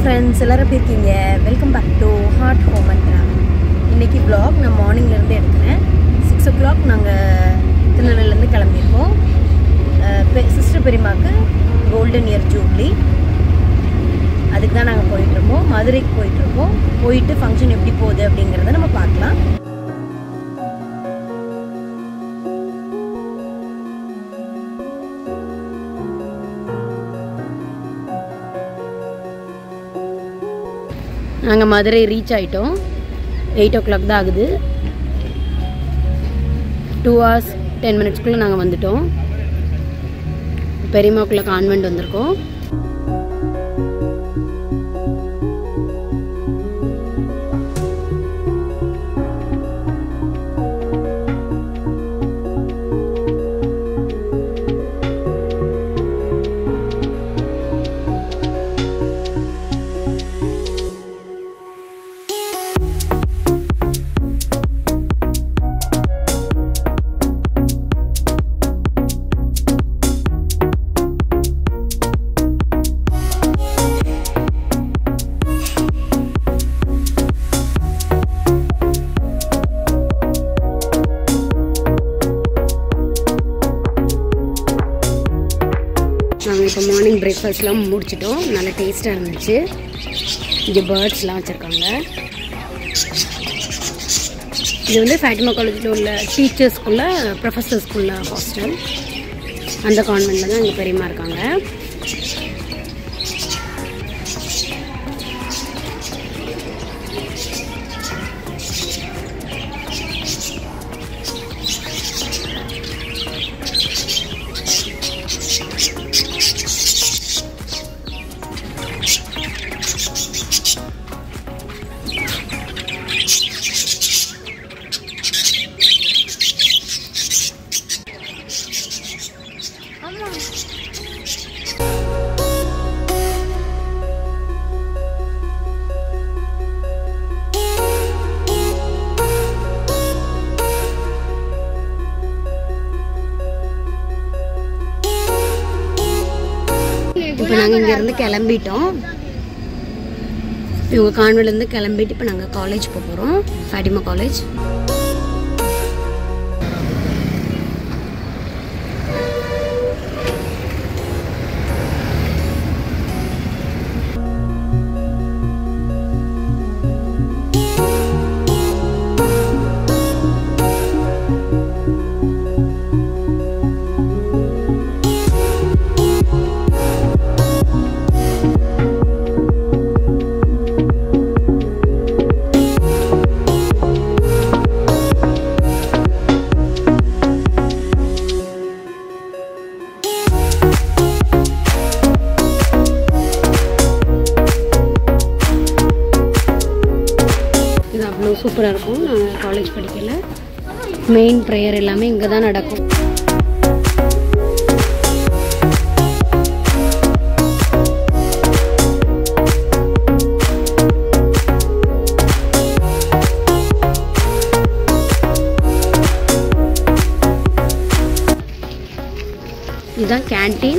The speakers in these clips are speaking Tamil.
ஃப்ரெண்ட்ஸ் எல்லோரும் எப்படி இருக்கீங்க welcome back to heart home and travel இன்றைக்கி vlog நான் மார்னிங்லேருந்து எடுக்கிறேன் சிக்ஸ் ஓ கிளாக் நாங்கள் திருநெல்வேலிலேருந்து கிளம்பியிருக்கோம் சிஸ்டர் பெரியமாக்கு கோல்டன் இயர் ஜூப்ளி அதுக்கு தான் நாங்கள் போயிட்டுருக்கோம் மதுரைக்கு போயிட்டுருக்கோம் போயிட்டு ஃபங்க்ஷன் எப்படி போகுது அப்படிங்கிறத நம்ம பார்க்கலாம் நாங்கள் மதுரை ரீச் ஆகிட்டோம் எயிட் ஓ கிளாக் தான் ஆகுது டூ ஹவர்ஸ் டென் மினிட்ஸ்க்குள்ளே நாங்கள் வந்துட்டோம் பெரியமாக்குள்ள கான்வெண்ட் வந்திருக்கோம் நாங்கள் இப்போ மார்னிங் பிரேக்ஃபாஸ்ட்லாம் முடிச்சிட்டோம் நல்லா டேஸ்ட்டாக இருந்துச்சு இங்கே பேர்ட்ஸ்லாம் வச்சுருக்காங்க இது வந்து ஃபேட்டிமா காலேஜில் உள்ள டீச்சர்ஸ்குள்ள ப்ரொஃபஸர்ஸ்குள்ள ஹாஸ்டல் அந்த கான்வெண்ட்டில் தான் இங்கே பெரியமா இருக்காங்க இப்போ நாங்கள் இங்கேருந்து கிளம்பிட்டோம் இவங்க கான்வெண்ட்லேருந்து கிளம்பிட்டு இப்போ நாங்கள் காலேஜ் போக போகிறோம் ஃபேட்டிமா காலேஜ் இது அவ்வளோ சூப்பராக இருக்கும் நாங்கள் காலேஜ் படிக்கல மெயின் ப்ரேயர் எல்லாமே இங்கே தான் நடக்கும் இதுதான் கேன்டீன்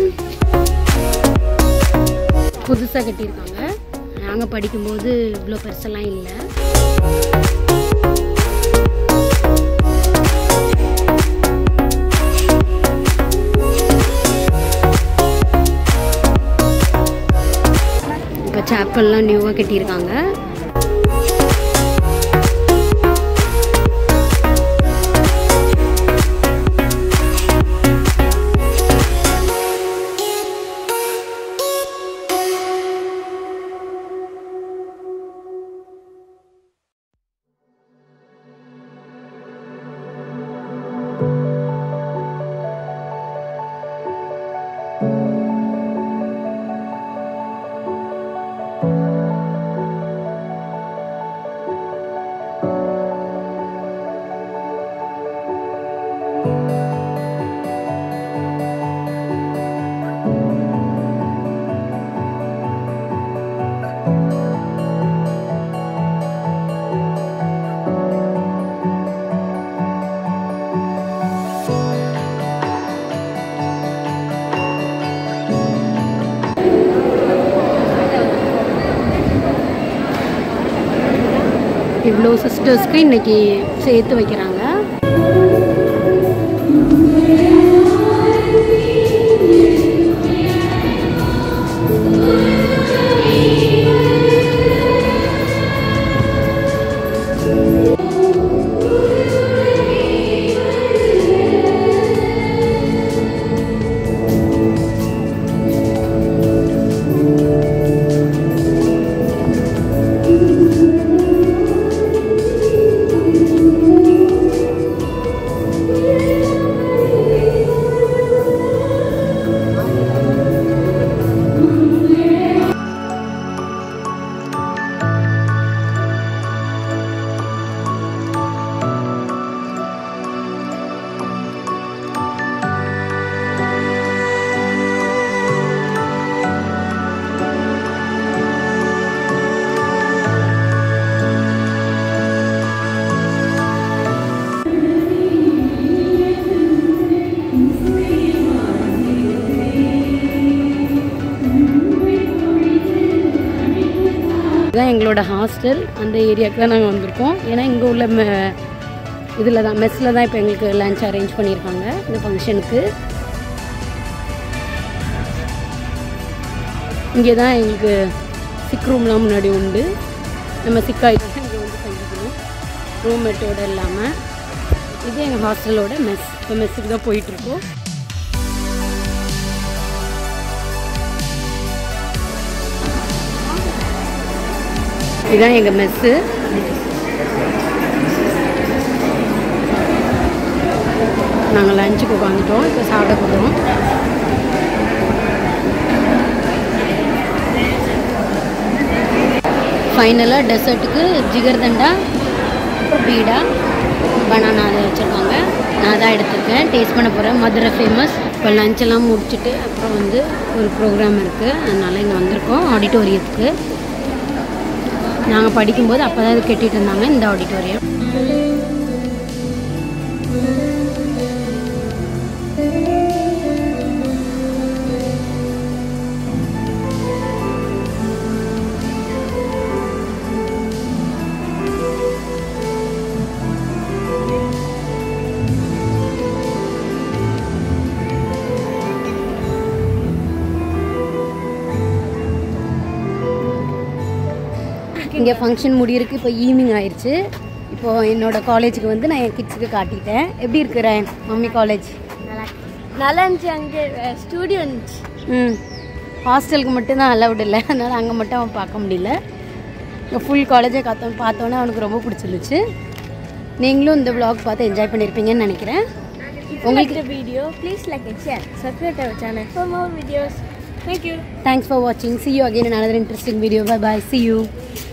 புதுசாக கட்டியிருக்காங்க நாங்கள் படிக்கும்போது இவ்வளோ பெருசெல்லாம் இல்லை இப்போ சாப்பல்லாம் நியூவாக கட்டியிருக்காங்க அவ்வளோ சிஸ்டர்ஸ்க்கு இன்னைக்கு சேர்த்து வைக்கிறாங்க இதுதான் எங்களோட ஹாஸ்டல் அந்த ஏரியாவுக்கு தான் நாங்கள் வந்திருக்கோம் ஏன்னா இங்கே உள்ள மெ இதில் தான் மெஸ்ஸில் தான் இப்போ எங்களுக்கு லஞ்ச் அரேஞ்ச் பண்ணியிருக்காங்க இந்த ஃபங்க்ஷனுக்கு இங்கே தான் எங்களுக்கு சிக் ரூம்லாம் முன்னாடி உண்டு நம்ம சிக்காயிட்டு இங்கே வந்து தங்கிக்கணும் ரூம்மேட்டோட இல்லாமல் இது எங்கள் ஹாஸ்டலோட மெஸ் இப்போ மெஸ்ஸுக்கு தான் போயிட்டுருக்கோம் இதுதான் எங்கள் மெஸ்ஸு நாங்கள் லஞ்சுக்கு உட்காந்துட்டோம் இப்போ சாப்பிட போகிறோம் ஃபைனலாக டெசர்ட்டுக்கு ஜிகர்தண்டா அப்புறம் பீடா பனானா அதை வச்சுருக்காங்க நான் தான் எடுத்திருக்கேன் டேஸ்ட் பண்ண போகிறேன் மதுரை ஃபேமஸ் இப்போ லஞ்செல்லாம் முடிச்சுட்டு அப்புறம் வந்து ஒரு ப்ரோக்ராம் இருக்குது அதனால் இங்கே வந்திருக்கோம் ஆடிட்டோரியத்துக்கு நாங்கள் படிக்கும்போது அப்போ தான் இது கட்டிட்டு இருந்தாங்க இந்த ஆடிட்டோரியம் இங்கே ஃபங்க்ஷன் முடியிருக்கு இப்போ ஈவினிங் ஆயிடுச்சு இப்போது என்னோட காலேஜுக்கு வந்து நான் என் கிட்ஸுக்கு காட்டிட்டேன் எப்படி இருக்கிறேன் மம்மி காலேஜ் நல்லா இருந்துச்சு அங்கே ஸ்டூடியோ இருந்துச்சு ம் ஹாஸ்டலுக்கு மட்டும்தான் அலவுட் இல்லை அதனால் அங்கே மட்டும் அவன் பார்க்க முடியல இங்கே ஃபுல் காலேஜை காத்தோம் பார்த்தோன்னே அவனுக்கு ரொம்ப பிடிச்சிருந்துச்சு நீங்களும் இந்த vlog பார்த்து என்ஜாய் பண்ணியிருப்பீங்கன்னு நினைக்கிறேன் உங்களுக்கு video please like and share subscribe our channel for more videos thank you thanks for வாட்சிங் see you again another interesting video bye bye see you